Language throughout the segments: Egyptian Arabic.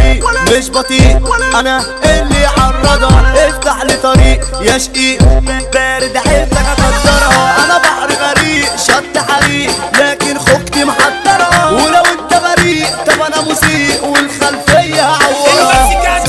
فريق مش بطيء انا اللي عرضها افتح لي طريق يا شقيق بارد عيلتك اقدرها انا بحر غريق شط حريق لكن خوجتي محضرها ولو انت بريء طب انا مسيء والخلفيه هعورها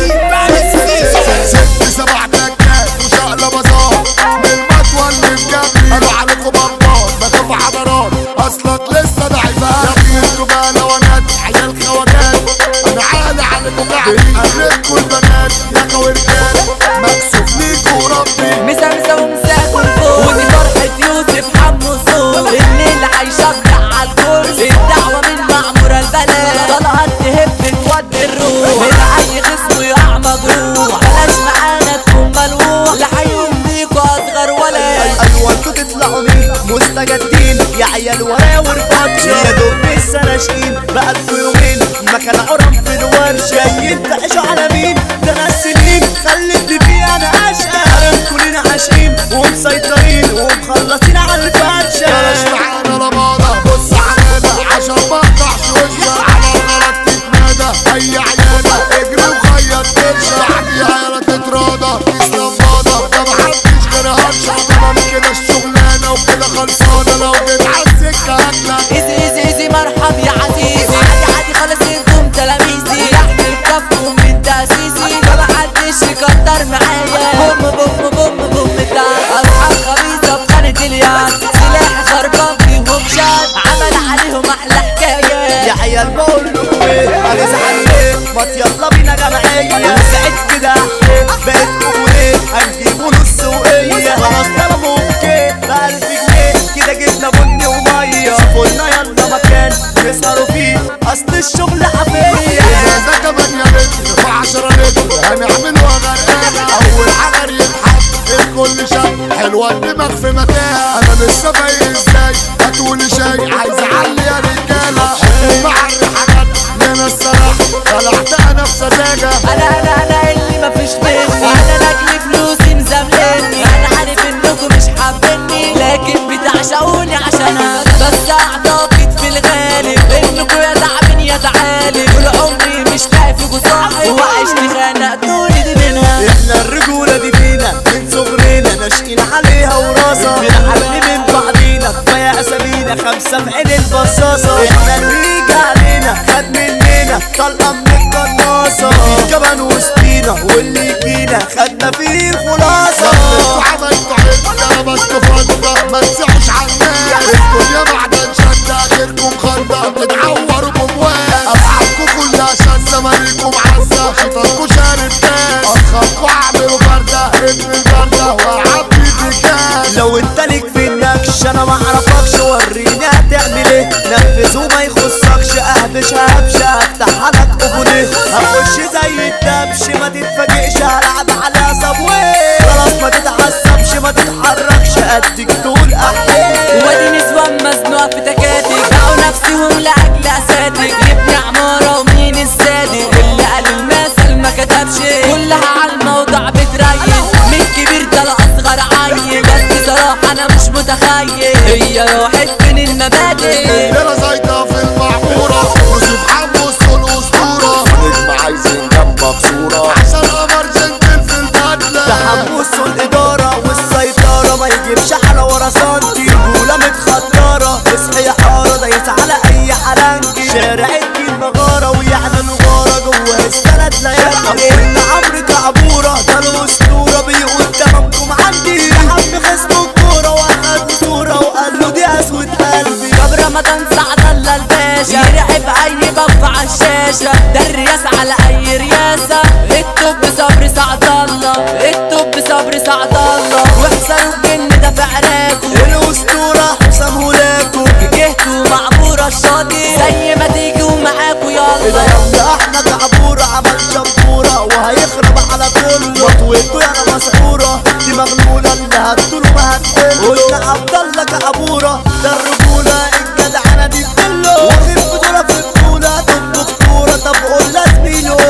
ست سبع تكات وشقلة بزار من المطوى اللي في جنبي انا عليكم بطال بشوف حضارات اصلك لسه ضعيفات يا ابني انتوا بقى لونات عيال خواجات انا عالي عليكم قاعدين قبلكوا البنات يا خوارجات مكسوف ليكوا ربي مسا مسا ومساكن فوق ودي فرحة يوسف حمو صوت الليل هيشجع عالكل الدعوة من معمورة البلد طلعت تهب تودي الروح هنا أي خصم يقع مجروح بلاش معانا تكون ملوح لحيهم بيكوا أصغر ولد ايوه انتوا تطلعوا مين مستجدين يا عيال ورايا ورفاتش يا دوب لسه ناشئين بقالكوا يومين مكان عرم في الورش جايين تعيشوا على مين ده انا السنين خلتني فيه انا اشقى حرمكوا لينا عاشقين ومسيطرين ومخلصين على الفرشه بلاش معانا لماضة بص علينا عشان ما اقطعش وشك على الغلط تتنادى اي عيادة اجري وخيط ترشا عندي عيالة تتراضى تسلم باضة ده محدش غير هرشة تمام كده الشغلانة وكده خلصانة لو جيت عالسكة هاكلك ايزي ايزي ايزي مرحب يا عزيزي عادي عادي خلاص انتم تلاميذي تحت الكف من تأسيسي ما حدش يكتر معايا بوم بوم بوم بوم تعال اصحاب خبيثة في خانة اليد سلاح خربان فيهم شاد عمل عليهم احلى حكاية يا عيال بقول لكم ايه انا زعلان ما يلا بينا جمعيه سعيد كده بقيت ايه هنجيبوا نص وقيه خلاص طلبوا اوكي ب 1000 جنيه كده جبنا بني وميه شوفوا لنا يلا مكان نسهروا فيه اصل الشغل حفيه ازازة كمان يا متر وعشرة لتر هنعملها غرقانة اول عمر يتحط الكل شاب حلوة الدماغ في مكان انا لسه باين ازاي هاتولي شاي عايز اعلي يا رجالة حبي مع الريحانات لنا الصراحة طلعت انا في سذاجة انا انا انا اللي مفيش مني انا لاجل فلوسي مزاملني انا عارف انكم مش حابيني لكن بتعشقوني عشانها بس اعتقد في الغالب انكم يا تعبين يا تعالي طول عمري مش لاقي فيكوا صاحب وعشت خنقتوني دي منها احنا الرجولة دي فينا من صغرنا ناشئين عليها وراسة بنحل من بعضينا كفاية اسامينا خمسة في عين البصاصة احنا اللي يجي علينا خد مننا طلقة من القناصة في كمان وسطينا واللي يجينا خدنا فيه الخلاصة انتوا عملتوا عدة لبستوا فضة ما تسعوش عالناس الدنيا معدن شدة غيركم خندق بتتعوروا بموال افعالكم كلها شاذة مالكم عزة شيطانكم شارب ناس اخاكوا اعملوا فردة ابن البردة وعبي في كاس لو انت ليك في النكش انا ما اعرفكش وريني هتعمل ايه نفذ وما يخصكش اهبش هبش هفتح لك قبوليه هخش زي الدبش ما تتفاجئش هلعب على صبويه خلاص ما تتعصبش ما تتحركش قدك طول احيان وادي نسوان مزنوقة في تكاتك باعوا نفسهم لأجل أساتك يبني عمارة ومين الصادق اللي قال المثل ما كتبش كلها على الموضوع بتريل من كبير ده لأصغر عيل بس صراحة أنا مش متخيل هي راحت فين المبادئ انا زايدة في المعمورة يوسف حمص الاسطورة نجم عايزين جنبك صورة عشان قمر جنتل في البدلة تحمس الإدارة والسيطرة ما يجيبش حلا ورا سنتي رجولة متخطرة اصحي يا حارة دايس على أي حلنجي شارع الدين مغارة ويعني الغارة جوه السند ليالي إن عمرو كعبورة ده الأسطورة بيقول تمامكم عندي يا عم خصم الكورة وأخد صورة وقال له دي أسود قلبي طب رمضان سعد الله الباشا يرعب اي بف على الشاشة ده الرياس على اي رياسة التوب صبري سعد الله التوب صبري سعد الله واحسن الجن ده في عراكو الأسطورة حسام هولاكو جهتوا معمورة الشاطئ زي ما تيجوا معاكوا إيه ده يلا يلا احنا كعبورة عمل شبورة وهيخرب على كله مطويته يا انا مسحورة دي مغلولة اللي هتطوله ما هتقله قلنا عبد الله كعبورة ده الرجولة الجدعنة دي كله واخد بطولة في البطولة ضد خطورة طب قول لا زميله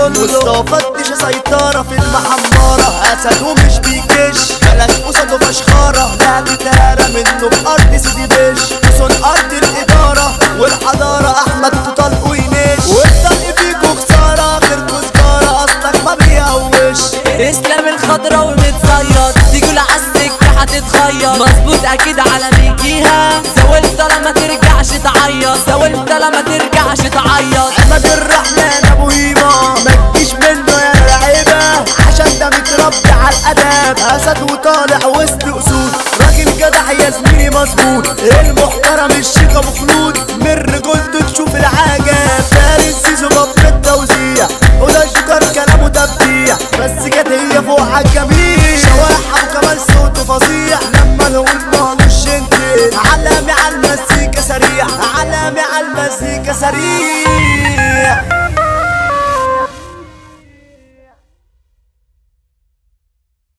اكيد اكيد على ميكيها زولت لما ترجعش تعيط زولت لما ترجعش تعيط عماد الرحمن ابو هيما ما تجيش منه يا لعيبه عشان ده متربي على الاداب اسد وطالع وسط اسود راجل جدع يا زميلي مظبوط المحترم الشيخ ابو خلود من رجولته تشوف العجب فارس سيزو باب التوزيع وده الجوكر كلامه تبديع بس جت هي فوق عالجميع شواحة وكمان صوته فظيع لما نقول مالوش انت علامي على المزيكا سريع علامي على المزيكا سريع